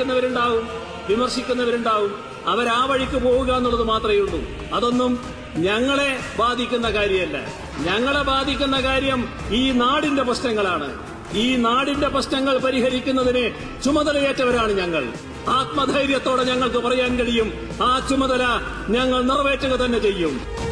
പരിഹസിക്കുന്നവരുണ്ടാവും വിമർശിക്കുന്നവരുണ്ടാവും അവരാ വഴിക്ക് പോവുക എന്നുള്ളത് മാത്രമേ ഉള്ളൂ അതൊന്നും ഞങ്ങളെ ബാധിക്കുന്ന കാര്യമല്ല ഞങ്ങളെ ബാധിക്കുന്ന കാര്യം ഈ നാടിന്റെ പ്രശ്നങ്ങളാണ് ഈ നാടിന്റെ പ്രശ്നങ്ങൾ പരിഹരിക്കുന്നതിന് ചുമതലയേറ്റവരാണ് ഞങ്ങൾ ആത്മധൈര്യത്തോടെ ഞങ്ങൾക്ക് പറയാൻ കഴിയും ആ ചുമതല ഞങ്ങൾ നിറവേറ്റുക തന്നെ ചെയ്യും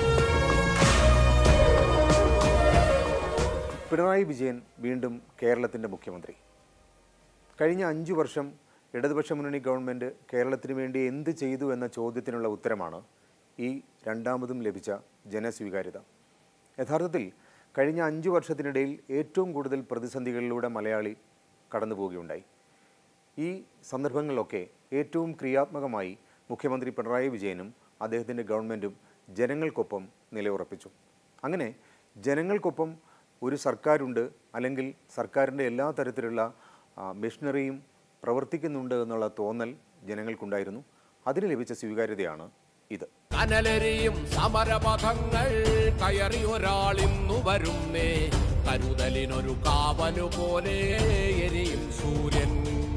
പിണറായി വിജയൻ വീണ്ടും കേരളത്തിൻ്റെ മുഖ്യമന്ത്രി കഴിഞ്ഞ അഞ്ചു വർഷം ഇടതുപക്ഷ മുന്നണി ഗവൺമെൻറ് കേരളത്തിന് വേണ്ടി എന്ത് ചെയ്തു എന്ന ചോദ്യത്തിനുള്ള ഉത്തരമാണ് ഈ രണ്ടാമതും ലഭിച്ച ജനസ്വീകാര്യത യഥാർത്ഥത്തിൽ കഴിഞ്ഞ അഞ്ചു വർഷത്തിനിടയിൽ ഏറ്റവും കൂടുതൽ പ്രതിസന്ധികളിലൂടെ മലയാളി കടന്നു പോവുകയുണ്ടായി ഈ സന്ദർഭങ്ങളിലൊക്കെ ഏറ്റവും ക്രിയാത്മകമായി മുഖ്യമന്ത്രി പിണറായി വിജയനും അദ്ദേഹത്തിൻ്റെ ഗവൺമെൻറ്റും ജനങ്ങൾക്കൊപ്പം നിലയുറപ്പിച്ചു അങ്ങനെ ജനങ്ങൾക്കൊപ്പം ഒരു സർക്കാരുണ്ട് അല്ലെങ്കിൽ സർക്കാരിൻ്റെ എല്ലാ തരത്തിലുള്ള ആ, മെഷീനറിയും പ്രവർത്തിക്കുന്നുണ്ട് എന്നുള്ള തോന്നൽ ജനങ്ങൾക്കുണ്ടായിരുന്നു അതിന് ലഭിച്ച സ്വീകാര്യതയാണ് ഇത് കനലരിയും സമരപഥങ്ങൾ കയറി ഒരാളിന്നു വരുന്നേ കരുതലിനൊരു കാവലു പോലെ എരിയും സൂര്യൻ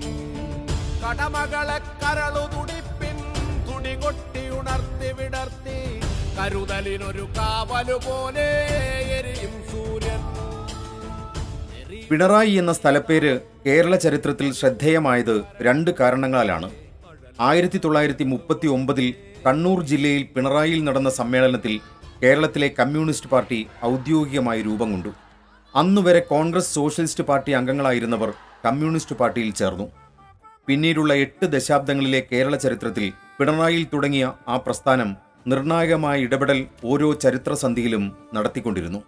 കടമകളെ കരളു തുടിപ്പിൻ തുടി കൊട്ടി ഉണർത്തി വിടർത്തി കരുതലിനൊരു കാവലു പോലെ എരിയും സൂര്യൻ പിണറായി എന്ന സ്ഥലപ്പേര് കേരള ചരിത്രത്തിൽ ശ്രദ്ധേയമായത് രണ്ട് കാരണങ്ങളാലാണ് ആയിരത്തി തൊള്ളായിരത്തി മുപ്പത്തി ഒമ്പതിൽ കണ്ണൂർ ജില്ലയിൽ പിണറായിയിൽ നടന്ന സമ്മേളനത്തിൽ കേരളത്തിലെ കമ്മ്യൂണിസ്റ്റ് പാർട്ടി ഔദ്യോഗികമായി രൂപം കൊണ്ടു അന്നുവരെ കോൺഗ്രസ് സോഷ്യലിസ്റ്റ് പാർട്ടി അംഗങ്ങളായിരുന്നവർ കമ്മ്യൂണിസ്റ്റ് പാർട്ടിയിൽ ചേർന്നു പിന്നീടുള്ള എട്ട് ദശാബ്ദങ്ങളിലെ കേരള ചരിത്രത്തിൽ പിണറായിയിൽ തുടങ്ങിയ ആ പ്രസ്ഥാനം നിർണായകമായ ഇടപെടൽ ഓരോ ചരിത്രസന്ധിയിലും നടത്തിക്കൊണ്ടിരുന്നു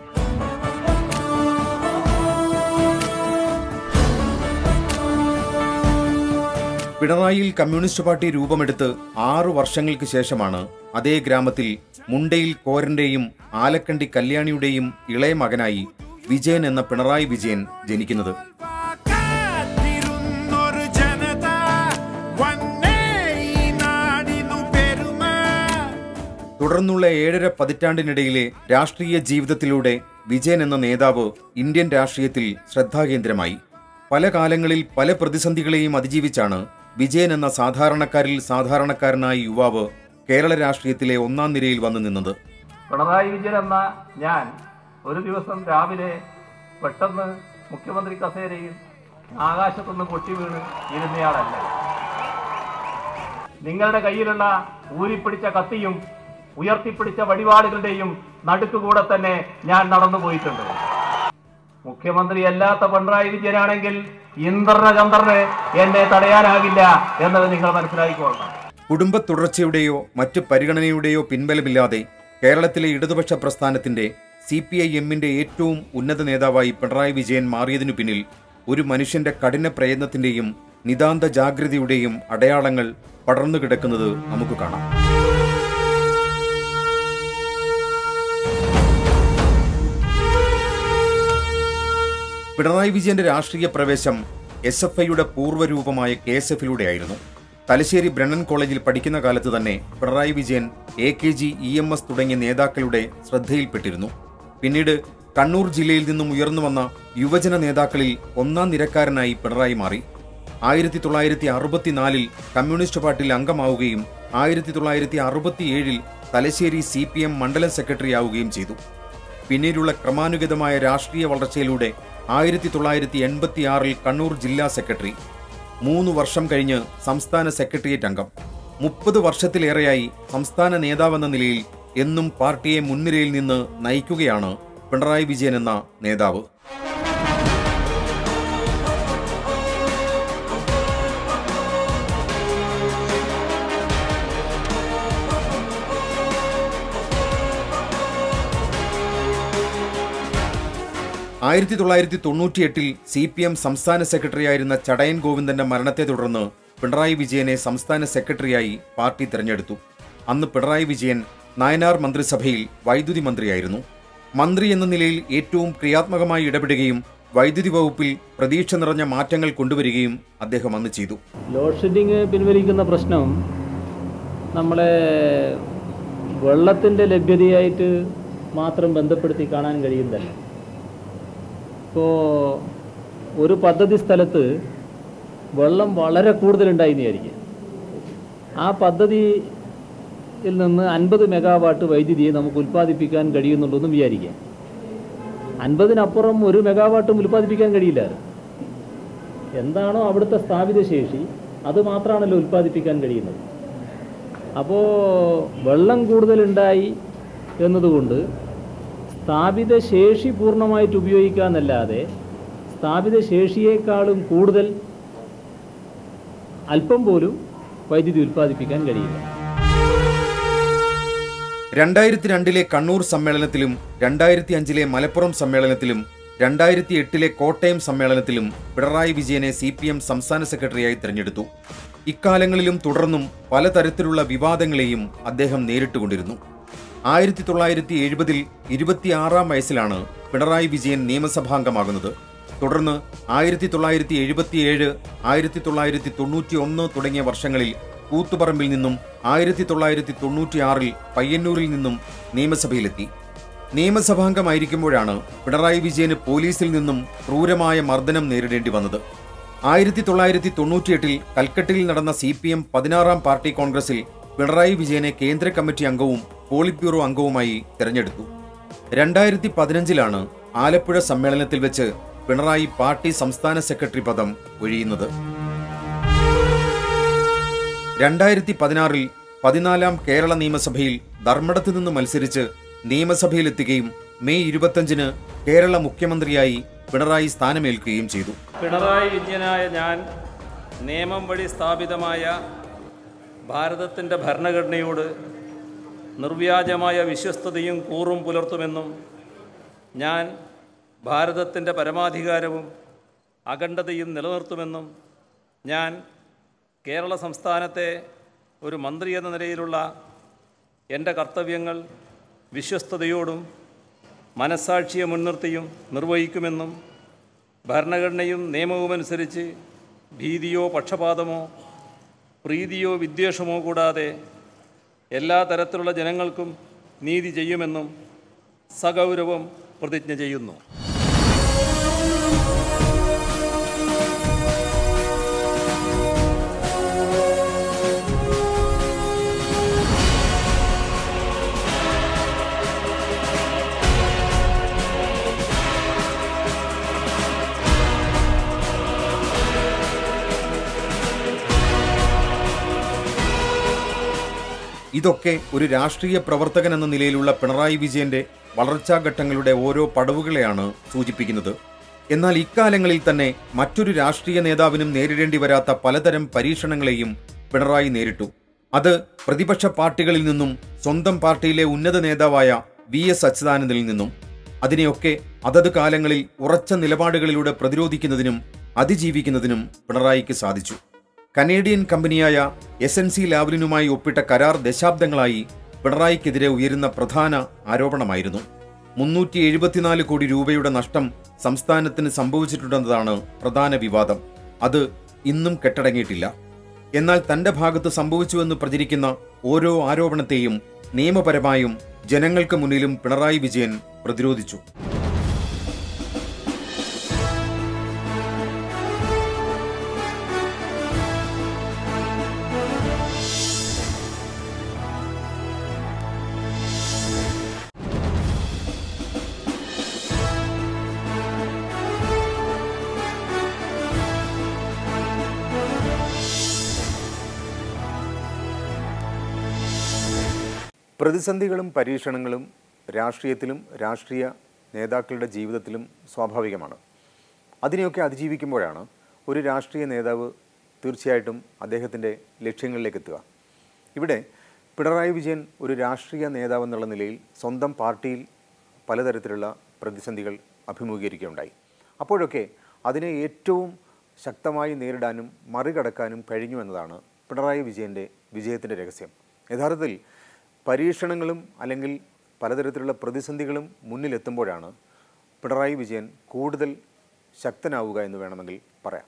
പിണറായിയിൽ കമ്മ്യൂണിസ്റ്റ് പാർട്ടി രൂപമെടുത്ത് ആറു വർഷങ്ങൾക്ക് ശേഷമാണ് അതേ ഗ്രാമത്തിൽ മുണ്ടയിൽ കോരന്റെയും ആലക്കണ്ടി കല്യാണിയുടെയും ഇളയ മകനായി വിജയൻ എന്ന പിണറായി വിജയൻ ജനിക്കുന്നത് കാത്തിരുന്നൊരു ജനത വന്നേ ഈ നാടിനു പെരുമ തുടർന്നുള്ള ഏഴര പതിറ്റാണ്ടിനിടയിലെ രാഷ്ട്രീയ ജീവിതത്തിലൂടെ വിജയൻ എന്ന നേതാവ് ഇന്ത്യൻ രാഷ്ട്രീയത്തിൽ ശ്രദ്ധാകേന്ദ്രമായി പല കാലങ്ങളിൽ പല പ്രതിസന്ധികളെയും അതിജീവിച്ചാണ് വിജയൻ എന്ന സാധാരണക്കാരിൽ സാധാരണക്കാരനായ യുവാവ് കേരള രാഷ്ട്രീയത്തിലെ ഒന്നാം നിരയിൽ വന്നു നിന്നത് പിണറായി വിജയൻ എന്ന ഞാൻ ഒരു ദിവസം രാവിലെ പെട്ടെന്ന് മുഖ്യമന്ത്രി കസേരയിൽ ആകാശത്തുനിന്ന് പൊട്ടി വീണ് ഇരുന്നയാളല്ല നിങ്ങളുടെ കയ്യിലുള്ള ഊരിപ്പിടിച്ച കത്തിയും ഉയർത്തിപ്പിടിച്ച വടിവാളുകളുടെയും നടുക്കുകൂടെ തന്നെ ഞാൻ നടന്നു പോയിട്ടുണ്ട് മുഖ്യമന്ത്രി അല്ലാത്ത പിണറായി വിജയനാണെങ്കിൽ ഇന്ദ്രന ചന്ദ്രന് എന്നെ തടയാനാകില്ല എന്നത് നിങ്ങൾ മനസ്സിലാക്കിക്കൊള്ളണം കുടുംബ തുടർച്ചയുടെയോ മറ്റ് പരിഗണനയുടെയോ പിൻബലമില്ലാതെ കേരളത്തിലെ ഇടതുപക്ഷ പ്രസ്ഥാനത്തിന്റെ സി പി ഐ എമ്മിന്റെ ഏറ്റവും ഉന്നത നേതാവായി പിണറായി വിജയൻ മാറിയതിനു പിന്നിൽ ഒരു മനുഷ്യന്റെ കഠിന പ്രയത്നത്തിന്റെയും നിതാന്ത ജാഗ്രതയുടെയും അടയാളങ്ങൾ പടർന്നു കിടക്കുന്നത് നമുക്ക് കാണാം പിണറായി വിജയന്റെ രാഷ്ട്രീയ പ്രവേശം എസ് എഫ് ഐയുടെ പൂർവ്വരൂപമായ കെ എസ് എഫിലൂടെയായിരുന്നു തലശ്ശേരി ബ്രണ്ണൻ കോളേജിൽ പഠിക്കുന്ന കാലത്ത് തന്നെ Pinarayi Vijayan A K G E M S തുടങ്ങിയ നേതാക്കളുടെ ശ്രദ്ധയിൽപ്പെട്ടിരുന്നു പിന്നീട് കണ്ണൂർ ജില്ലയിൽ നിന്നും ഉയർന്നു വന്ന യുവജന നേതാക്കളിൽ ഒന്നാം നിരക്കാരനായി പിണറായി മാറി ആയിരത്തി തൊള്ളായിരത്തി അറുപത്തിനാലിൽ കമ്മ്യൂണിസ്റ്റ് പാർട്ടിയിൽ അംഗമാവുകയും ആയിരത്തി തൊള്ളായിരത്തി അറുപത്തിയേഴിൽ തലശ്ശേരി സി പി എം മണ്ഡലം സെക്രട്ടറിയാവുകയും ചെയ്തു പിന്നീടുള്ള ക്രമാനുഗതമായ രാഷ്ട്രീയ വളർച്ചയിലൂടെ ആയിരത്തി തൊള്ളായിരത്തി എൺപത്തിയാറിൽ കണ്ണൂർ ജില്ലാ സെക്രട്ടറി മൂന്ന് വർഷം കഴിഞ്ഞ് സംസ്ഥാന സെക്രട്ടേറിയറ്റ് അംഗം മുപ്പത് വർഷത്തിലേറെയായി സംസ്ഥാന നേതാവെന്ന നിലയിൽ എന്നും പാർട്ടിയെ മുൻനിരയിൽ നിന്ന് നയിക്കുകയാണ് പിണറായി വിജയൻ എന്ന നേതാവ് ആയിരത്തി തൊള്ളായിരത്തി തൊണ്ണൂറ്റിയെട്ടിൽ സി പി എം സംസ്ഥാന സെക്രട്ടറിയായിരുന്ന ചടയൻ ഗോവിന്ദന്റെ മരണത്തെ തുടർന്ന് പിണറായി വിജയനെ സംസ്ഥാന സെക്രട്ടറിയായി പാർട്ടി തെരഞ്ഞെടുത്തു അന്ന് പിണറായി വിജയൻ നായനാർ മന്ത്രിസഭയിൽ വൈദ്യുതി മന്ത്രിയായിരുന്നു മന്ത്രി എന്ന നിലയിൽ ഏറ്റവും ക്രിയാത്മകമായി ഇടപെടുകയും വൈദ്യുതി വകുപ്പിൽ പ്രതീക്ഷ നിറഞ്ഞ മാറ്റങ്ങൾ കൊണ്ടുവരികയും അദ്ദേഹം അന്ന് ചെയ്തു ലോഡ് ഷെഡിങ് പിൻവലിക്കുന്ന പ്രശ്നം നമ്മളെ വെള്ളത്തിൻ്റെ ലഭ്യതയായിട്ട് മാത്രം ബന്ധപ്പെടുത്തി കാണാൻ കഴിയുന്നതല്ല ഇപ്പോൾ ഒരു പദ്ധതി സ്ഥലത്ത് വെള്ളം വളരെ കൂടുതലുണ്ടായി എന്ന് വിചാരിക്കുക ആ പദ്ധതിയിൽ നിന്ന് അൻപത് മെഗാവാട്ട് വൈദ്യുതി നമുക്ക് ഉൽപ്പാദിപ്പിക്കാൻ കഴിയുന്നുള്ളൂന്നും വിചാരിക്കുക അൻപതിനപ്പുറം ഒരു മെഗാവാട്ടും ഉൽപ്പാദിപ്പിക്കാൻ കഴിയില്ല എന്താണോ അവിടുത്തെ സ്ഥാപിത ശേഷി അത് മാത്രമാണല്ലോ ഉൽപ്പാദിപ്പിക്കാൻ കഴിയുന്നത് അപ്പോൾ വെള്ളം കൂടുതലുണ്ടായി എന്നതുകൊണ്ട് സ്ഥാപിത ശേഷി പൂർണ്ണമായിട്ട് ഉപയോഗിക്കാന്നല്ലാതെ സ്ഥാപിത ശേഷിയേക്കാളും കൂടുതൽ അല്പം പോലും വൈദ്യുതി ഉൽപ്പാദിപ്പിക്കാൻ കഴിയില്ല രണ്ടായിരത്തി രണ്ടിലെ കണ്ണൂർ സമ്മേളനത്തിലും രണ്ടായിരത്തി അഞ്ചിലെ മലപ്പുറം സമ്മേളനത്തിലും രണ്ടായിരത്തി എട്ടിലെ കോട്ടയം സമ്മേളനത്തിലും പിണറായി വിജയനെ സി പി എം സംസ്ഥാന സെക്രട്ടറിയായി തിരഞ്ഞെടുത്തു ഇക്കാലങ്ങളിലും തുടർന്നും പലതരത്തിലുള്ള വിവാദങ്ങളെയും അദ്ദേഹം നേരിട്ടുകൊണ്ടിരുന്നു ആയിരത്തി തൊള്ളായിരത്തി എഴുപതിൽ ഇരുപത്തിയാറാം വയസ്സിലാണ് പിണറായി വിജയൻ നിയമസഭാംഗമാകുന്നത് തുടർന്ന് ആയിരത്തി തൊള്ളായിരത്തി എഴുപത്തിയേഴ് ആയിരത്തി തൊള്ളായിരത്തി തൊണ്ണൂറ്റി ഒന്ന് തുടങ്ങിയ വർഷങ്ങളിൽ കൂത്തുപറമ്പിൽ നിന്നും ആയിരത്തി തൊള്ളായിരത്തി തൊണ്ണൂറ്റിയാറിൽ പയ്യന്നൂരിൽ നിന്നും നിയമസഭയിലെത്തി നിയമസഭാംഗമായിരിക്കുമ്പോഴാണ് പിണറായി വിജയന് പോലീസിൽ നിന്നും ക്രൂരമായ മർദ്ദനം നേരിടേണ്ടി വന്നത് ആയിരത്തി തൊള്ളായിരത്തി തൊണ്ണൂറ്റിയെട്ടിൽ കൽക്കട്ടയിൽ നടന്ന സി പി എം പതിനാറാം പാർട്ടി കോൺഗ്രസിൽ പിണറായി വിജയനെ കേന്ദ്ര കമ്മിറ്റി അംഗവും പോളിറ്റ് ബ്യൂറോ അംഗവുമായി തെരഞ്ഞെടുത്തു രണ്ടായിരത്തി പതിനഞ്ചിലാണ് ആലപ്പുഴ സമ്മേളനത്തിൽ വെച്ച് പിണറായി പാർട്ടി സംസ്ഥാന സെക്രട്ടറി പദം ഒഴിയുന്നത് രണ്ടായിരത്തി പതിനാറിൽ പതിനാലാം കേരള നിയമസഭയിൽ ധർമ്മടത്ത് നിന്ന് മത്സരിച്ച് നിയമസഭയിലെത്തുകയും മെയ് ഇരുപത്തഞ്ചിന് കേരള മുഖ്യമന്ത്രിയായി പിണറായി സ്ഥാനമേൽക്കുകയും ചെയ്തു പിണറായി വിജയനായ ഞാൻ നിയമം വഴി സ്ഥാപിതമായ ഭാരതത്തിൻ്റെ ഭരണഘടനയോട് നിർവ്യാജമായ വിശ്വസ്തതയും കൂറും പുലർത്തുമെന്നും ഞാൻ ഭാരതത്തിൻ്റെ പരമാധികാരവും അഖണ്ഡതയും നിലനിർത്തുമെന്നും ഞാൻ കേരള സംസ്ഥാനത്തെ ഒരു മന്ത്രി എന്ന നിലയിലുള്ള എൻ്റെ കർത്തവ്യങ്ങൾ വിശ്വസ്തയോടും മനസ്സാക്ഷിയെ മുൻനിർത്തിയും നിർവഹിക്കുമെന്നും ഭരണഘടനയും നിയമവുമനുസരിച്ച് ഭീതിയോ പക്ഷപാതമോ പ്രീതിയോ വിദ്വേഷമോ കൂടാതെ എല്ലാ തരത്തിലുള്ള ജനങ്ങൾക്കും നീതി ചെയ്യുമെന്നും സഗൗരവം പ്രതിജ്ഞ ചെയ്യുന്നു ഇതൊക്കെ ഒരു രാഷ്ട്രീയ പ്രവർത്തകൻ എന്ന നിലയിലുള്ള പിണറായി വിജയന്റെ വളർച്ചാഘട്ടങ്ങളുടെ ഓരോ പടവുകളെയാണ് സൂചിപ്പിക്കുന്നത് എന്നാൽ ഇക്കാലങ്ങളിൽ തന്നെ മറ്റൊരു രാഷ്ട്രീയ നേതാവിനും നേരിടേണ്ടി വരാത്ത പലതരം പരീക്ഷണങ്ങളെയും പിണറായി നേരിട്ടു അത് പ്രതിപക്ഷ പാർട്ടികളിൽ നിന്നും സ്വന്തം പാർട്ടിയിലെ ഉന്നത നേതാവായ വി എസ് അച്യുതാനന്ദനിൽ നിന്നും അതിനെയൊക്കെ അതത് കാലങ്ങളിൽ ഉറച്ച നിലപാടുകളിലൂടെ പ്രതിരോധിക്കുന്നതിനും അതിജീവിക്കുന്നതിനും പിണറായിക്ക് സാധിച്ചു കനേഡിയൻ കമ്പനിയായ എസ് എൻ സി ലാവലിനുമായി ഒപ്പിട്ട കരാർ ദശാബ്ദങ്ങളായി പിണറായിക്കെതിരെ ഉയരുന്ന പ്രധാന ആരോപണമായിരുന്നു മുന്നൂറ്റി എഴുപത്തിനാല് കോടി രൂപയുടെ നഷ്ടം സംസ്ഥാനത്തിന് സംഭവിച്ചിട്ടുണ്ടെന്നതാണ് പ്രധാന വിവാദം അത് ഇന്നും കെട്ടടങ്ങിയിട്ടില്ല എന്നാൽ തന്റെ ഭാഗത്ത് സംഭവിച്ചുവെന്ന് പ്രചരിക്കുന്ന ഓരോ ആരോപണത്തെയും നിയമപരമായും ജനങ്ങൾക്ക് മുന്നിലും പിണറായി വിജയൻ പ്രതിരോധിച്ചു പ്രതിസന്ധികളും പരീക്ഷണങ്ങളും രാഷ്ട്രീയത്തിലും രാഷ്ട്രീയ നേതാക്കളുടെ ജീവിതത്തിലും സ്വാഭാവികമാണ് അതിനെയൊക്കെ അതിജീവിക്കുമ്പോഴാണ് ഒരു രാഷ്ട്രീയ നേതാവ് തീർച്ചയായിട്ടും അദ്ദേഹത്തിൻ്റെ ലക്ഷ്യങ്ങളിലേക്ക് എത്തുക ഇവിടെ പിണറായി വിജയൻ ഒരു രാഷ്ട്രീയ നേതാവ് എന്നുള്ള നിലയിൽ സ്വന്തം പാർട്ടിയിൽ പലതരത്തിലുള്ള പ്രതിസന്ധികൾ അഭിമുഖീകരിക്കുകയുണ്ടായി അപ്പോഴൊക്കെ അതിനെ ഏറ്റവും ശക്തമായി നേരിടാനും മറികടക്കാനും കഴിഞ്ഞു എന്നതാണ് പിണറായി വിജയൻ്റെ വിജയത്തിൻ്റെ രഹസ്യം യഥാർത്ഥത്തിൽ പരീക്ഷണങ്ങളും അല്ലെങ്കിൽ പലതരത്തിലുള്ള പ്രതിസന്ധികളും മുന്നിലെത്തുമ്പോഴാണ് പിണറായി വിജയൻ കൂടുതൽ ശക്തനാവുക എന്ന് വേണമെങ്കിൽ പറയാം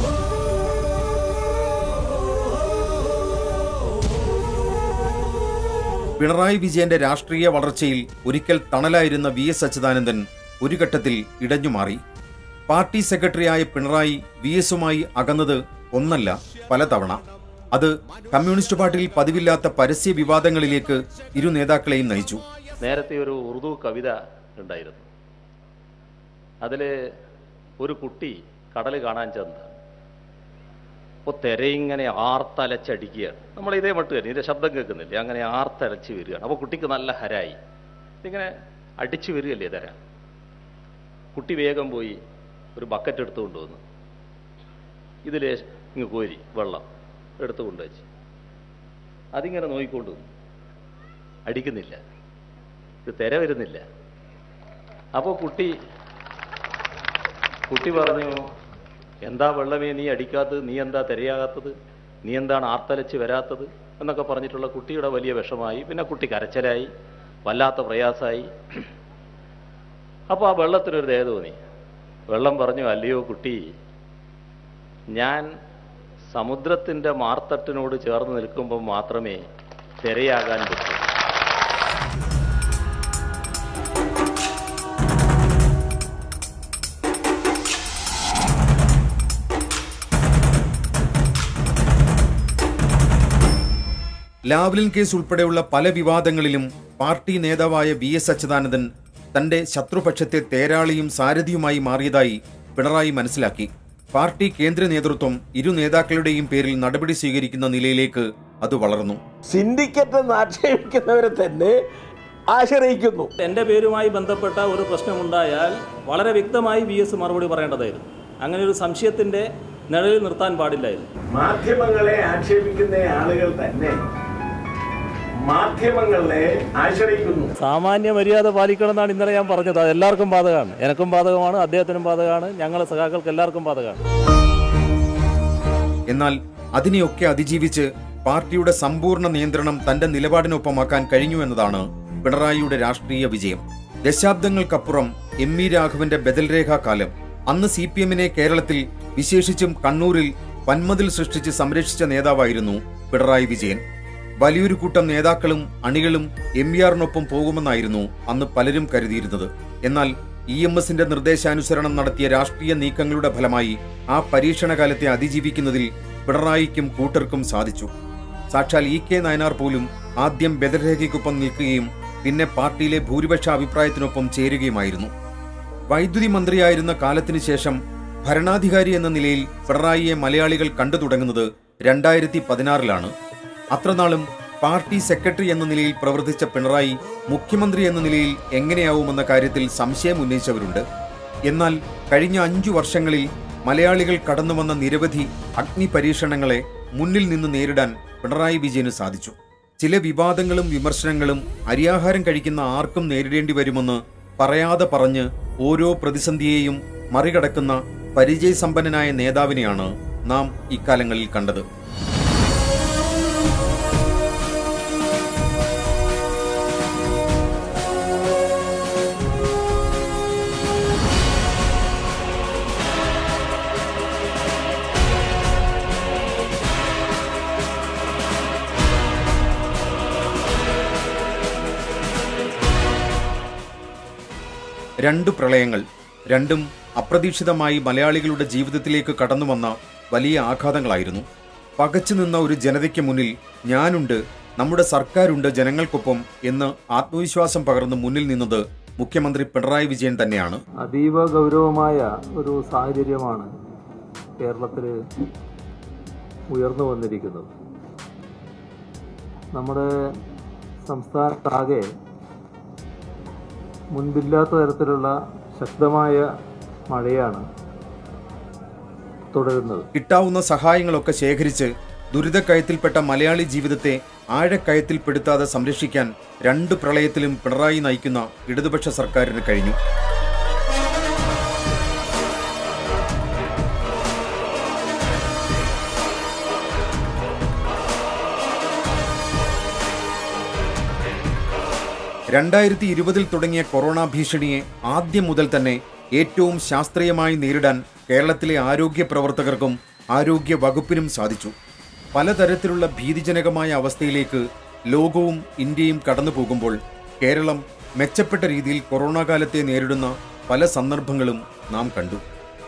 പിണറായി വിജയന്റെ രാഷ്ട്രീയ വളർച്ചയിൽ ഒരിക്കൽ തണലായിരുന്ന വി എസ് അച്യുതാനന്ദൻ ഒരു ഘട്ടത്തിൽ ഇടഞ്ഞുമാറി പാർട്ടി സെക്രട്ടറിയായ പിണറായി വി എസുമായി അകന്നത് ഒന്നല്ല പലതവണ അത് കമ്മ്യൂണിസ്റ്റ് പാർട്ടിയിൽ പതിവില്ലാത്ത പരസ്യ വിവാദങ്ങളിലേക്ക് ഇരു നേതാക്കളെയും നയിച്ചു നേരത്തെ ഒരു ഉറുദു കവിത ഉണ്ടായിരുന്നു അതിൽ ഒരു കുട്ടി കടൽ കാണാൻ ചെന്ന് അപ്പോൾ തിരയിങ്ങനെ ആർത്തലച്ചടിക്കുകയാണ് നമ്മൾ ഇതേ മട്ട് തന്നെ ഇതിൻ്റെ ശബ്ദം കേൾക്കുന്നില്ലേ അങ്ങനെ ആർത്തലച്ച് വരികയാണ് അപ്പോൾ കുട്ടിക്ക് നല്ല ഹരായി ഇതിങ്ങനെ അടിച്ചു വരികയല്ലേ തിര കുട്ടി വേഗം പോയി ഒരു ബക്കറ്റ് എടുത്തുകൊണ്ട് വന്നു ഇതിലേ ഇങ്ങ് കോരി വെള്ളം എടുത്തു കൊണ്ടുവച്ച് അതിങ്ങനെ നോക്കിക്കൊണ്ട് വന്നു അടിക്കുന്നില്ല ഇത് തിര വരുന്നില്ല അപ്പോൾ കുട്ടി കുട്ടി പറഞ്ഞു എന്താ വെള്ളമേ നീ അടിക്കാത്തത് നീ എന്താ തിരയാകാത്തത് നീ എന്താണ് ആർത്തലച്ച് വരാത്തത് എന്നൊക്കെ പറഞ്ഞിട്ടുള്ള കുട്ടിയുടെ വലിയ വിഷമായി പിന്നെ കുട്ടി കരച്ചലായി വല്ലാത്ത പ്രയാസമായി അപ്പോൾ ആ വെള്ളത്തിനൊരു ദയ തോന്നി വെള്ളം പറഞ്ഞു അല്ലയോ കുട്ടി ഞാൻ സമുദ്രത്തിൻ്റെ മാർത്തട്ടിനോട് ചേർന്ന് നിൽക്കുമ്പോൾ മാത്രമേ തിരയാകാൻ പറ്റൂ ലാവ്ലിൻ കേസ് ഉൾപ്പെടെയുള്ള പല വിവാദങ്ങളിലും പാർട്ടി നേതാവായ വി എസ് അച്യുതാനന്ദൻ തന്റെ ശത്രുപക്ഷത്തെ തേരാളിയും സാരഥിയുമായി മാറിയതായി പിണറായി മനസ്സിലാക്കി പാർട്ടി കേന്ദ്ര നേതൃത്വം ഇരു നേതാക്കളുടെയും പേരിൽ നടപടി സ്വീകരിക്കുന്ന നിലയിലേക്ക് അത് വളർന്നു സിൻഡിക്കേറ്റ് എന്ന് ആക്ഷേപിക്കുന്നവരെ തന്നെ ആശ്രയിക്കുന്നു എൻ്റെ പേരുമായി ബന്ധപ്പെട്ട ഒരു പ്രശ്നമുണ്ടായാൽ വളരെ വ്യക്തമായി വി എസ് മറുപടി പറയേണ്ടതായിരുന്നു അങ്ങനെ ഒരു സംശയത്തിൻ്റെ നിഴലിൽ നിർത്താൻ പാടില്ലായിരുന്നു മാധ്യമങ്ങളെ ആക്ഷേപിക്കുന്ന ആളുകൾ തന്നെ മാധ്യമങ്ങളെ ആശ്രയിക്കുന്നു സാമാന്യ മര്യാദ പാലിക്കണം എന്നാണ് ഇന്നലെ ഞാൻ പറഞ്ഞത് അത് എല്ലാവർക്കും ബാധകമാണ് എനക്കും ബാധകമാണ് അദ്ദേഹത്തിനും ബാധകമാണ് ഞങ്ങളെ സഖാക്കൾക്ക് എല്ലാവർക്കും ബാധകമാണ് എന്നാൽ അതിനെയൊക്കെ അതിജീവിച്ച് പാർട്ടിയുടെ സമ്പൂർണ്ണ നിയന്ത്രണം തന്റെ നിലപാടിനൊപ്പമാക്കാൻ കഴിഞ്ഞു എന്നതാണ് പിണറായിയുടെ രാഷ്ട്രീയ വിജയം ദശാബ്ദങ്ങൾക്കപ്പുറം എം ഇ രാഘവന്റെ ബദൽരേഖാ കാലം അന്ന് സി പി എമ്മിനെ കേരളത്തിൽ വിശേഷിച്ചും കണ്ണൂരിൽ വൻമതിൽ സൃഷ്ടിച്ച് സംരക്ഷിച്ച നേതാവായിരുന്നു പിണറായി വിജയൻ വലിയൊരു കൂട്ടം നേതാക്കളും അണികളും എം ഇ ആറിനൊപ്പം പോകുമെന്നായിരുന്നു അന്ന് പലരും കരുതിയിരുന്നത് എന്നാൽ ഇ എം എസിന്റെ നിർദ്ദേശാനുസരണം നടത്തിയ രാഷ്ട്രീയ നീക്കങ്ങളുടെ ഫലമായി ആ പരീക്ഷണകാലത്തെ അതിജീവിക്കുന്നതിൽ പിണറായിക്കും കൂട്ടർക്കും സാധിച്ചു സാക്ഷാൽ ഇ കെ നായനാർ പോലും ആദ്യം ബദൽരേഖയ്ക്കൊപ്പം നിൽക്കുകയും പിന്നെ പാർട്ടിയിലെ ഭൂരിപക്ഷ അഭിപ്രായത്തിനൊപ്പം ചേരുകയുമായിരുന്നു വൈദ്യുതി മന്ത്രിയായിരുന്ന കാലത്തിനു ശേഷം ഭരണാധികാരി എന്ന നിലയിൽ പിണറായിയെ മലയാളികൾ കണ്ടു തുടങ്ങുന്നത് രണ്ടായിരത്തി പതിനാറിലാണ് അത്രനാളും പാർട്ടി സെക്രട്ടറി എന്ന നിലയിൽ പ്രവർത്തിച്ച പിണറായി മുഖ്യമന്ത്രി എന്ന നിലയിൽ എങ്ങനെയാവുമെന്ന കാര്യത്തിൽ സംശയം ഉന്നയിച്ചവരുണ്ട് എന്നാൽ കഴിഞ്ഞ അഞ്ചു വർഷങ്ങളിൽ മലയാളികൾ കടന്നുവന്ന നിരവധി അഗ്നി പരീക്ഷണങ്ങളെ മുന്നിൽ നിന്ന് നേരിടാൻ പിണറായി വിജയന് സാധിച്ചു ചില വിവാദങ്ങളും വിമർശനങ്ങളും അരിയാഹാരം കഴിക്കുന്ന ആർക്കും നേരിടേണ്ടി വരുമെന്ന് പറയാതെ പറഞ്ഞ് ഓരോ പ്രതിസന്ധിയെയും മറികടക്കുന്ന പരിചയസമ്പന്നനായ നേതാവിനെയാണ് നാം ഇക്കാലങ്ങളിൽ കണ്ടത് രണ്ട് പ്രളയങ്ങൾ രണ്ടും അപ്രതീക്ഷിതമായി മലയാളികളുടെ ജീവിതത്തിലേക്ക് കടന്നുവന്ന വലിയ ആഘാതങ്ങളായിരുന്നു പകച്ചു നിന്ന ഒരു ജനതയ്ക്ക് മുന്നിൽ ഞാനുണ്ട് നമ്മുടെ സർക്കാരുണ്ട് ജനങ്ങൾക്കൊപ്പം എന്ന് ആത്മവിശ്വാസം പകർന്ന് മുന്നിൽ നിന്നത് മുഖ്യമന്ത്രി പിണറായി വിജയൻ തന്നെയാണ് അതീവ ഗൗരവമായ ഒരു സാഹചര്യമാണ് കേരളത്തിൽ ഉയർന്നു വന്നിരിക്കുന്നത് നമ്മുടെ സംസ്ഥാനത്താകെ മുൻപില്ലാത്ത തരത്തിലുള്ള ശക്തമായ മഴയാണ് തുടരുന്നത് കിട്ടാവുന്ന സഹായങ്ങളൊക്കെ ശേഖരിച്ച് ദുരിതക്കയത്തിൽപ്പെട്ട മലയാളി ജീവിതത്തെ ആഴക്കയത്തിൽപ്പെടുത്താതെ സംരക്ഷിക്കാൻ രണ്ട് പ്രളയത്തിലും പിണറായി നയിക്കുന്ന ഇടതുപക്ഷ സർക്കാരിന് കഴിഞ്ഞു രണ്ടായിരത്തി ഇരുപതിൽ തുടങ്ങിയ കൊറോണ ഭീഷണിയെ ആദ്യം മുതൽ തന്നെ ഏറ്റവും ശാസ്ത്രീയമായി നേരിടാൻ കേരളത്തിലെ ആരോഗ്യ പ്രവർത്തകർക്കും ആരോഗ്യ വകുപ്പിനും സാധിച്ചു പലതരത്തിലുള്ള ഭീതിജനകമായ അവസ്ഥയിലേക്ക് ലോകവും ഇന്ത്യയും കടന്നു പോകുമ്പോൾ കേരളം മെച്ചപ്പെട്ട രീതിയിൽ കൊറോണ കാലത്തെ നേരിടുന്ന പല സന്ദർഭങ്ങളും നാം കണ്ടു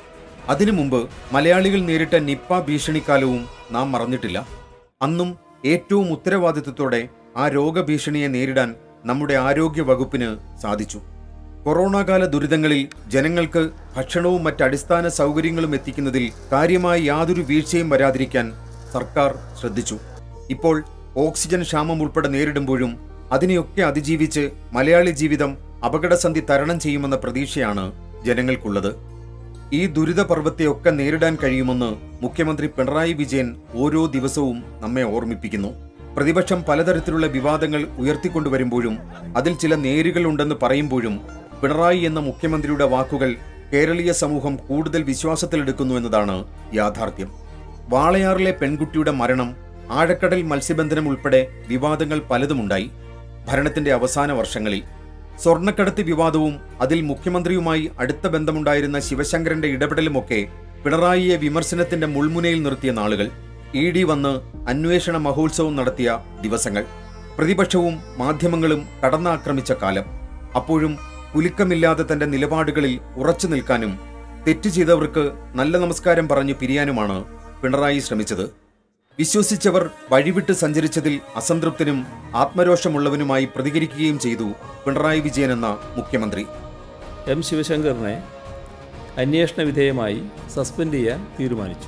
അതിനു മുമ്പ് മലയാളികൾ നേരിട്ട നിപ്പ ഭീഷണിക്കാലവും നാം മറന്നിട്ടില്ല അന്നും ഏറ്റവും ഉത്തരവാദിത്വത്തോടെ ആ രോഗഭീഷണിയെ നേരിടാൻ നമ്മുടെ ആരോഗ്യ വകുപ്പിന് സാധിച്ചു കൊറോണ കാല ദുരിതങ്ങളിൽ ജനങ്ങൾക്ക് ഭക്ഷണവും മറ്റ് അടിസ്ഥാന സൗകര്യങ്ങളും എത്തിക്കുന്നതിൽ കാര്യമായ യാതൊരു വീഴ്ചയും വരാതിരിക്കാൻ സർക്കാർ ശ്രദ്ധിച്ചു ഇപ്പോൾ ഓക്സിജൻ ക്ഷാമം ഉൾപ്പെടെ നേരിടുമ്പോഴും അതിനെയൊക്കെ അതിജീവിച്ച് മലയാളി ജീവിതം അപകടസന്ധി തരണം ചെയ്യുമെന്ന പ്രതീക്ഷയാണ് ജനങ്ങൾക്കുള്ളത് ഈ ദുരിത പർവ്വത്തെയൊക്കെ നേരിടാൻ കഴിയുമെന്ന് മുഖ്യമന്ത്രി പിണറായി വിജയൻ ഓരോ ദിവസവും നമ്മെ ഓർമ്മിപ്പിക്കുന്നു പ്രതിപക്ഷം പലതരത്തിലുള്ള വിവാദങ്ങൾ ഉയർത്തിക്കൊണ്ടുവരുമ്പോഴും അതിൽ ചില നേരുകളുണ്ടെന്ന് പറയുമ്പോഴും പിണറായി എന്ന മുഖ്യമന്ത്രിയുടെ വാക്കുകൾ കേരളീയ സമൂഹം കൂടുതൽ വിശ്വാസത്തിലെടുക്കുന്നു എന്നതാണ് യാഥാർത്ഥ്യം വാളയാറിലെ പെൺകുട്ടിയുടെ മരണം ആഴക്കടൽ മത്സ്യബന്ധനം ഉൾപ്പെടെ വിവാദങ്ങൾ പലതുമുണ്ടായി ഭരണത്തിന്റെ അവസാന വർഷങ്ങളിൽ സ്വർണ്ണക്കടത്ത് വിവാദവും അതിൽ മുഖ്യമന്ത്രിയുമായി അടുത്ത ബന്ധമുണ്ടായിരുന്ന ശിവശങ്കരന്റെ ഇടപെടലുമൊക്കെ പിണറായിയെ വിമർശനത്തിന്റെ മുൾമുനയിൽ നിർത്തിയ നാളുകൾ ഇ ഡി വന്ന് അന്വേഷണ മഹോത്സവം നടത്തിയ ദിവസങ്ങൾ പ്രതിപക്ഷവും മാധ്യമങ്ങളും കടന്നാക്രമിച്ച കാലം അപ്പോഴും കുലുക്കമില്ലാതെ തന്റെ നിലപാടുകളിൽ ഉറച്ചു നിൽക്കാനും തെറ്റ് ചെയ്തവർക്ക് നല്ല നമസ്കാരം പറഞ്ഞു പിരിയാനുമാണ് പിണറായി ശ്രമിച്ചത് വിശ്വസിച്ചവർ വഴിവിട്ട് സഞ്ചരിച്ചതിൽ അസംതൃപ്തനും ആത്മരോഷമുള്ളവനുമായി പ്രതികരിക്കുകയും ചെയ്തു പിണറായി വിജയൻ എന്ന മുഖ്യമന്ത്രി എം ശിവശങ്കറിനെ അന്വേഷണ വിധേയമായി സസ്പെൻഡ് ചെയ്യാൻ തീരുമാനിച്ചു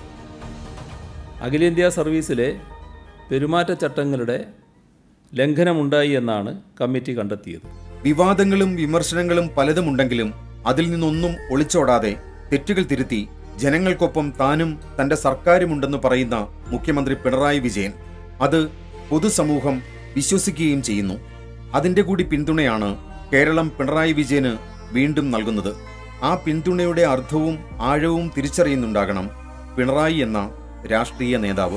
അഖിലേന്ത്യാ സർവീസിലെ പെരുമാറ്റച്ചട്ടങ്ങളുടെ ലംഘനമുണ്ടായി എന്നാണ് കമ്മിറ്റി കണ്ടെത്തിയത് വിവാദങ്ങളും വിമർശനങ്ങളും പലതുമുണ്ടെങ്കിലും അതിൽ നിന്നൊന്നും ഒളിച്ചോടാതെ തെറ്റുകൾ തിരുത്തി ജനങ്ങൾക്കൊപ്പം താനും തന്റെ സർക്കാരുമുണ്ടെന്ന് പറയുന്ന മുഖ്യമന്ത്രി പിണറായി വിജയൻ അത് പൊതുസമൂഹം വിശ്വസിക്കുകയും ചെയ്യുന്നു അതിന്റെ കൂടി പിന്തുണയാണ് കേരളം പിണറായി വിജയന് വീണ്ടും നൽകുന്നത് ആ പിന്തുണയുടെ അർത്ഥവും ആഴവും തിരിച്ചറിയുന്നുണ്ടാകണം പിണറായി എന്ന രാഷ്ട്രീയ നേതാവ്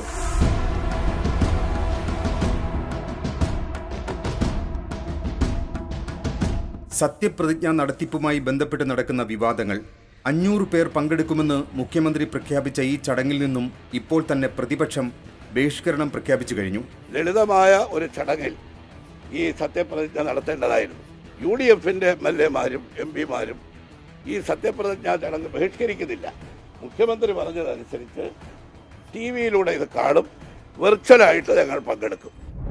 സത്യപ്രതിജ്ഞാ നടത്തിപ്പുമായി ബന്ധപ്പെട്ട് നടക്കുന്ന വിവാദങ്ങൾ അഞ്ഞൂറ് പേർ പങ്കെടുക്കുമെന്ന് മുഖ്യമന്ത്രി പ്രഖ്യാപിച്ച ഈ ചടങ്ങിൽ നിന്നും ഇപ്പോൾ തന്നെ പ്രതിപക്ഷം ബഹിഷ്കരണം പ്രഖ്യാപിച്ചു കഴിഞ്ഞു ലളിതമായ ഒരു ചടങ്ങിൽ ഈ സത്യപ്രതിജ്ഞ നടത്തേണ്ടതായിരുന്നു യു ഡി എഫിൻ്റെ എം എൽ എമാരും എം പിമാരും ഈ സത്യപ്രതിജ്ഞാ ചടങ്ങ് ബഹിഷ്കരിക്കുന്നില്ല മുഖ്യമന്ത്രി പറഞ്ഞതനുസരിച്ച് ടി വിയിലൂടെ ഇത് കാണും വെർച്വലായിട്ട് ഞങ്ങൾ പങ്കെടുക്കും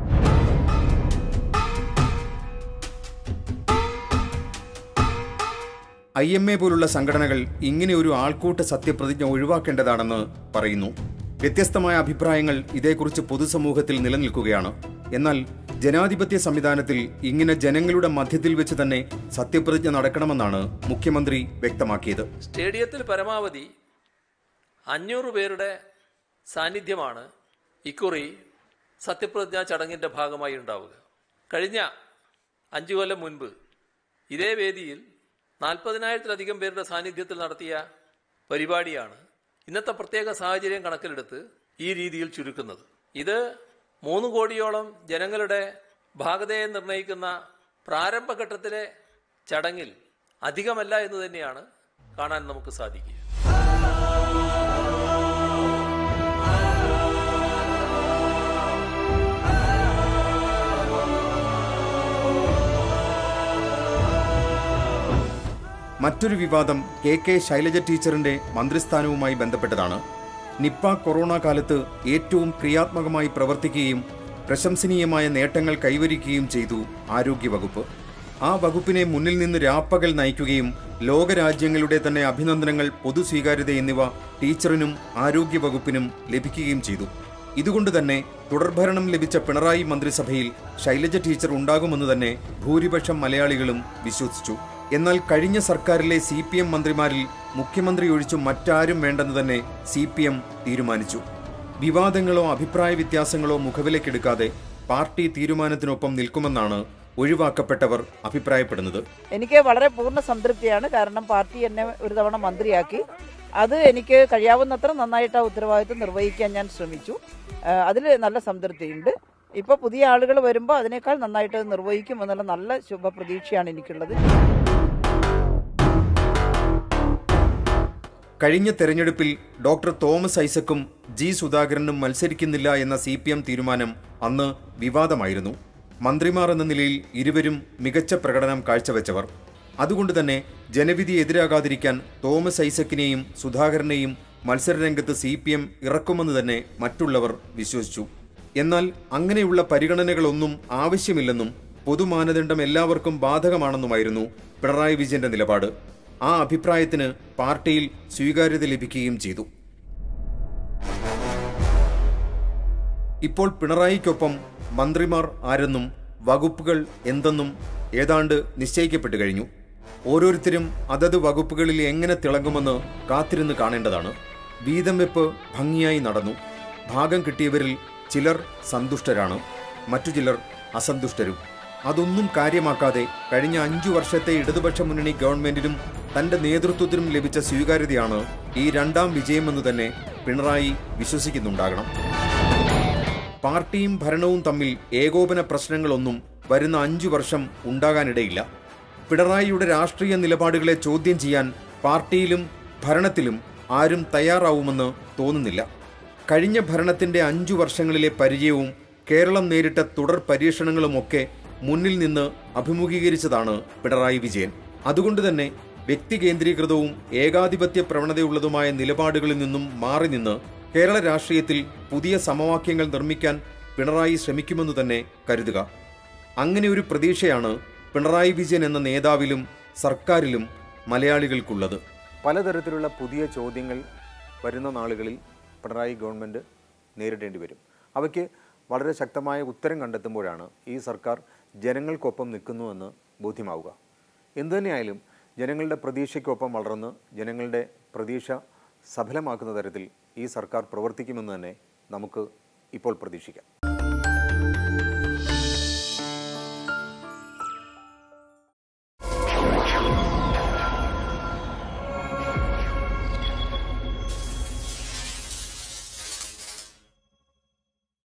ഐ എം എ പോലുള്ള സംഘടനകൾ ഇങ്ങനെ ഒരു ആൾക്കൂട്ട സത്യപ്രതിജ്ഞ ഒഴിവാക്കേണ്ടതാണെന്ന് പറയുന്നു വ്യത്യസ്തമായ അഭിപ്രായങ്ങൾ ഇതേക്കുറിച്ച് പൊതുസമൂഹത്തിൽ നിലനിൽക്കുകയാണ് എന്നാൽ ജനാധിപത്യ സംവിധാനത്തിൽ ഇങ്ങനെ ജനങ്ങളുടെ മധ്യത്തിൽ വെച്ച് തന്നെ സത്യപ്രതിജ്ഞ നടക്കണമെന്നാണ് മുഖ്യമന്ത്രി വ്യക്തമാക്കിയത് സ്റ്റേഡിയത്തിൽ പരമാവധി അഞ്ഞൂറ് പേരുടെ സാന്നിധ്യമാണ് ഇക്കുറി സത്യപ്രതിജ്ഞാ ചടങ്ങിൻ്റെ ഭാഗമായി ഉണ്ടാവുക കഴിഞ്ഞ അഞ്ചു കൊല്ലം മുൻപ് ഇതേ വേദിയിൽ നാൽപ്പതിനായിരത്തിലധികം പേരുടെ സാന്നിധ്യത്തിൽ നടത്തിയ പരിപാടിയാണ് ഇന്നത്തെ പ്രത്യേക സാഹചര്യം കണക്കിലെടുത്ത് ഈ രീതിയിൽ ചുരുക്കുന്നത് ഇത് മൂന്ന് കോടിയോളം ജനങ്ങളുടെ ഭാഗതയെ നിർണ്ണയിക്കുന്ന പ്രാരംഭഘട്ടത്തിലെ ചടങ്ങിൽ അധികമല്ല എന്ന് തന്നെയാണ് കാണാൻ നമുക്ക് സാധിക്കുക മറ്റൊരു വിവാദം കെ കെ ശൈലജ ടീച്ചറിന്റെ മന്ത്രിസ്ഥാനവുമായി ബന്ധപ്പെട്ടതാണ് നിപ്പ കൊറോണ കാലത്ത് ഏറ്റവും ക്രിയാത്മകമായി പ്രവർത്തിക്കുകയും പ്രശംസനീയമായ നേട്ടങ്ങൾ കൈവരിക്കുകയും ചെയ്തു ആരോഗ്യവകുപ്പ് ആ വകുപ്പിനെ മുന്നിൽ നിന്ന് രാപ്പകൽ നയിക്കുകയും ലോകരാജ്യങ്ങളുടെ തന്നെ അഭിനന്ദനങ്ങൾ പൊതുസ്വീകാര്യത എന്നിവ ടീച്ചറിനും ആരോഗ്യവകുപ്പിനും ലഭിക്കുകയും ചെയ്തു ഇതുകൊണ്ട് തന്നെ തുടർഭരണം ലഭിച്ച പിണറായി മന്ത്രിസഭയിൽ ശൈലജ ടീച്ചർ ഉണ്ടാകുമെന്ന് തന്നെ ഭൂരിപക്ഷം മലയാളികളും വിശ്വസിച്ചു എന്നാൽ കഴിഞ്ഞ സർക്കാരിലെ സി പി എം മന്ത്രിമാരിൽ മുഖ്യമന്ത്രി ഒഴിച്ചു മറ്റാരും വേണ്ടെന്ന് തന്നെ സി പി എം തീരുമാനിച്ചു വിവാദങ്ങളോ അഭിപ്രായ വ്യത്യാസങ്ങളോ മുഖവിലേക്കെടുക്കാതെ പാർട്ടി തീരുമാനത്തിനൊപ്പം നിൽക്കുമെന്നാണ് ഒഴിവാക്കപ്പെട്ടവർ അഭിപ്രായപ്പെടുന്നത് എനിക്ക് വളരെ പൂർണ്ണ സംതൃപ്തിയാണ് കാരണം പാർട്ടി എന്നെ ഒരു തവണ മന്ത്രിയാക്കി അത് എനിക്ക് കഴിയാവുന്നത്ര നന്നായിട്ട് ആ ഉത്തരവാദിത്വം നിർവഹിക്കാൻ ഞാൻ ശ്രമിച്ചു അതിൽ നല്ല സംതൃപ്തിയുണ്ട് ഇപ്പോൾ പുതിയ ആളുകൾ വരുമ്പോൾ അതിനേക്കാൾ നന്നായിട്ട് അത് നിർവഹിക്കും എന്നുള്ള നല്ല ശുഭപ്രതീക്ഷയാണ് എനിക്കുള്ളത് കഴിഞ്ഞ തെരഞ്ഞെടുപ്പിൽ ഡോക്ടർ തോമസ് ഐസക്കും ജി സുധാകരനും മത്സരിക്കുന്നില്ല എന്ന സി പി എം തീരുമാനം അന്ന് വിവാദമായിരുന്നു മന്ത്രിമാർ എന്ന നിലയിൽ ഇരുവരും മികച്ച പ്രകടനം കാഴ്ചവെച്ചവർ അതുകൊണ്ട് തന്നെ ജനവിധി എതിരാകാതിരിക്കാൻ തോമസ് ഐസക്കിനെയും സുധാകരനെയും മത്സരരംഗത്ത് സി പി എം ഇറക്കുമെന്ന് തന്നെ മറ്റുള്ളവർ വിശ്വസിച്ചു എന്നാൽ അങ്ങനെയുള്ള പരിഗണനകളൊന്നും ആവശ്യമില്ലെന്നും പൊതുമാനദണ്ഡം എല്ലാവർക്കും ബാധകമാണെന്നുമായിരുന്നു പിണറായി വിജയന്റെ നിലപാട് ആ അഭിപ്രായത്തിന് പാർട്ടിയിൽ സ്വീകാര്യത ലഭിക്കുകയും ചെയ്തു ഇപ്പോൾ പിണറായിക്കൊപ്പം മന്ത്രിമാർ ആരെന്നും വകുപ്പുകൾ എന്തെന്നും ഏതാണ്ട് നിശ്ചയിക്കപ്പെട്ടു കഴിഞ്ഞു ഓരോരുത്തരും അതത് വകുപ്പുകളിൽ എങ്ങനെ തിളങ്ങുമെന്ന് കാത്തിരുന്ന് കാണേണ്ടതാണ് വീതം വെപ്പ് ഭംഗിയായി നടന്നു ഭാഗം കിട്ടിയവരിൽ ചിലർ സന്തുഷ്ടരാണ് മറ്റു ചിലർ അസന്തുഷ്ടരും അതൊന്നും കാര്യമാക്കാതെ കഴിഞ്ഞ അഞ്ചു വർഷത്തെ ഇടതുപക്ഷ മുന്നണി ഗവൺമെന്റിനും തന്റെ നേതൃത്വത്തിനും ലഭിച്ച സ്വീകാര്യതയാണ് ഈ രണ്ടാം വിജയമെന്ന് തന്നെ പിണറായി വിശ്വസിക്കുന്നുണ്ടാകണം പാർട്ടിയും ഭരണവും തമ്മിൽ ഏകോപന പ്രശ്നങ്ങളൊന്നും വരുന്ന അഞ്ചു വർഷം ഉണ്ടാകാനിടയില്ല പിണറായിയുടെ രാഷ്ട്രീയ നിലപാടുകളെ ചോദ്യം ചെയ്യാൻ പാർട്ടിയിലും ഭരണത്തിലും ആരും തയ്യാറാവുമെന്ന് തോന്നുന്നില്ല കഴിഞ്ഞ ഭരണത്തിന്റെ അഞ്ചു വർഷങ്ങളിലെ പരിചയവും കേരളം നേരിട്ട തുടർ പരീക്ഷണങ്ങളുമൊക്കെ മുന്നിൽ നിന്ന് അഭിമുഖീകരിച്ചതാണ് പിണറായി വിജയൻ അതുകൊണ്ട് തന്നെ വ്യക്തി കേന്ദ്രീകൃതവും ഏകാധിപത്യ പ്രവണതയുള്ളതുമായ നിലപാടുകളിൽ നിന്നും മാറി നിന്ന് കേരള രാഷ്ട്രീയത്തിൽ പുതിയ സമവാക്യങ്ങൾ നിർമ്മിക്കാൻ പിണറായി ശ്രമിക്കുമെന്ന് തന്നെ കരുതുക അങ്ങനെ ഒരു പ്രതീക്ഷയാണ് പിണറായി വിജയൻ എന്ന നേതാവിലും സർക്കാരിലും മലയാളികൾക്കുള്ളത് പലതരത്തിലുള്ള പുതിയ ചോദ്യങ്ങൾ വരുന്ന നാളുകളിൽ പിണറായി ഗവൺമെൻറ് നേരിടേണ്ടി വരും അവയ്ക്ക് വളരെ ശക്തമായ ഉത്തരം കണ്ടെത്തുമ്പോഴാണ് ഈ സർക്കാർ ജനങ്ങൾക്കൊപ്പം നിൽക്കുന്നുവെന്ന് ബോധ്യമാവുക എന്തുതന്നെയായാലും ജനങ്ങളുടെ പ്രതീക്ഷയ്ക്കൊപ്പം വളർന്ന് ജനങ്ങളുടെ പ്രതീക്ഷ സഫലമാക്കുന്ന തരത്തിൽ ഈ സർക്കാർ പ്രവർത്തിക്കുമെന്ന് തന്നെ നമുക്ക് ഇപ്പോൾ പ്രതീക്ഷിക്കാം